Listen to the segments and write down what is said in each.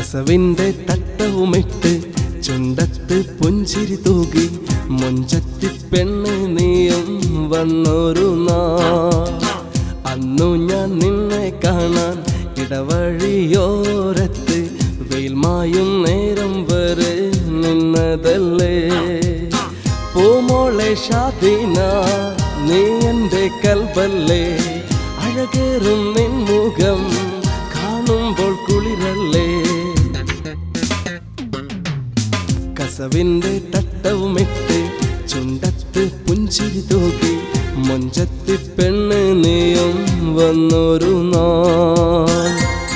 കസവിന്റെ തട്ടവുമിട്ട് ചുണ്ടത്ത് പുഞ്ചിരി തൂകി മുഞ്ചത്തി പെണ്ണ് നീയും വന്നൊരു നാ അന്നു ഞാൻ നിന്നെ കാണാൻ ഇടവഴിയോരത്ത് വെയിൽമായും നേരം വരെ നിന്നതല്ലേ പൂമോളെ ഷാദീന നീ എൻ്റെ കൽബല്ലേ അഴകേറും നിൻ മുഖം കാണുമ്പോൾ കുളിരല്ലേ കസവിന്റെ തട്ടവുമിട്ട് ചുണ്ടത്ത് പുഞ്ചിരി തൂക്കി മൊഞ്ചത്തി പെണ്ണ് നീയും വന്നൊരു നാൾ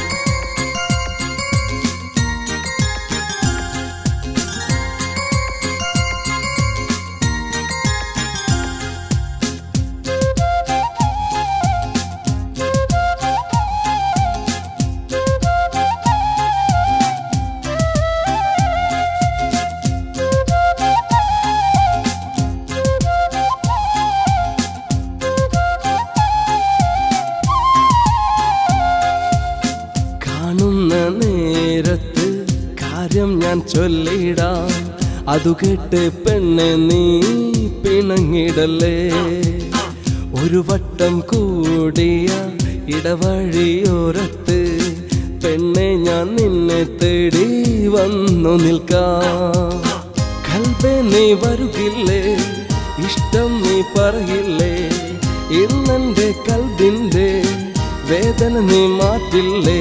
കാണുന്ന നേരത്ത് കാര്യം ഞാൻ ചൊല്ലിടാം അതു കേട്ട് പെണ്ണ് നീ പിണങ്ങിടല്ലേ ഒരു വട്ടം കൂടിയ ഇടവഴിയോരത്ത് പെണ്ണെ ഞാൻ നിന്നെ തേടി വന്നു നിൽക്കാം കൽബെ നീ വരുകില്ലേ ഇഷ്ടം നീ പറയില്ലേ ഇന്നെന്റെ കൽബിന്റെ വേദന നീ മാറ്റില്ലേ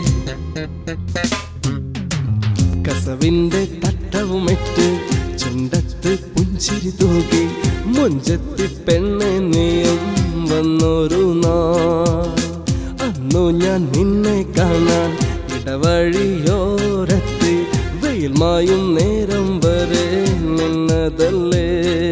കസവിന്റെ തട്ടവുമിട്ട് ചുണ്ടത്ത് പുഞ്ചിരി തൂകി മുഞ്ചത്തി പെണ്ണ് നീയും വന്നൊരു നാൾ അന്നു ഞാൻ നിന്നെ കാണാൻ ഇടവഴിയോരത്ത് വെയിൽ മായും നേരം വരെ നിന്നതല്ലേ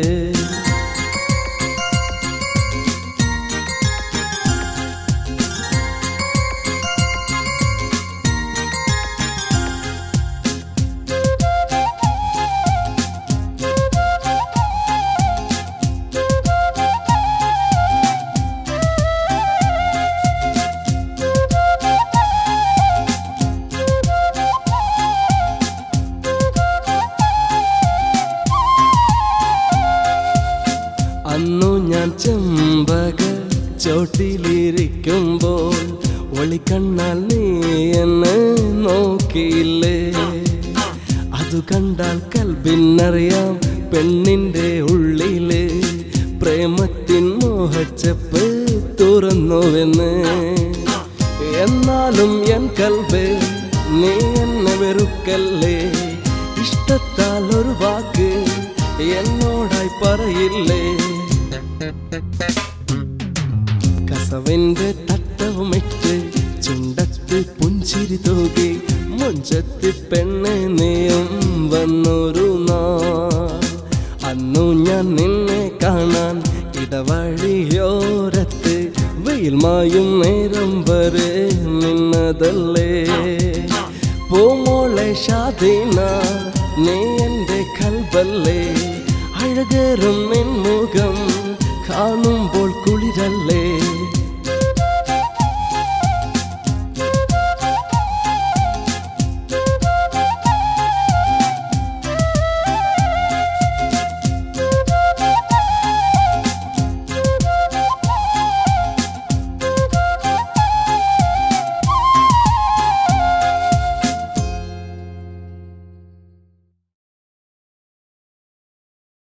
അന്നു ഞാൻ ചെമ്പക ചോട്ടിലിരിക്കുമ്പോൾ ഒളിക്കണ്ണാൽ നീ എന്നെ നോക്കിയില്ലേ അതു കണ്ടാൽ കൽബിന്നറിയാം പെണ്ണിന്റെ ഉള്ളില് പ്രേമത്തിൻ മോഹച്ചപ്പ് തുറന്നുവെന്ന് എന്നാലും എൻ കൽബ് നീ എന്നെ വെറുക്കല്ലേ ഇഷ്ടത്താൽ ഒരു വാക്ക് എന്നോടായി പറയില്ലേ കസവിന്റെ തട്ടവുമിട്ട് ചുണ്ടത്ത് പുഞ്ചിരി തൂകി മുഞ്ചത്തി പെണ്ണ് നീയും വന്നൊരു നാൾ അന്നു ഞാൻ നിന്നെ കാണാൻ ഇടവഴിയോരത്ത് വെയിൽ മായും നേരം വരെ നിന്നതല്ലേ പൂമോളെ ഷാദീന നീ എൻ്റെ കൽബല്ലേ അഴകേറും നിൻ മുഖം കാണുമ്പോൾ കുളിരല്ലേ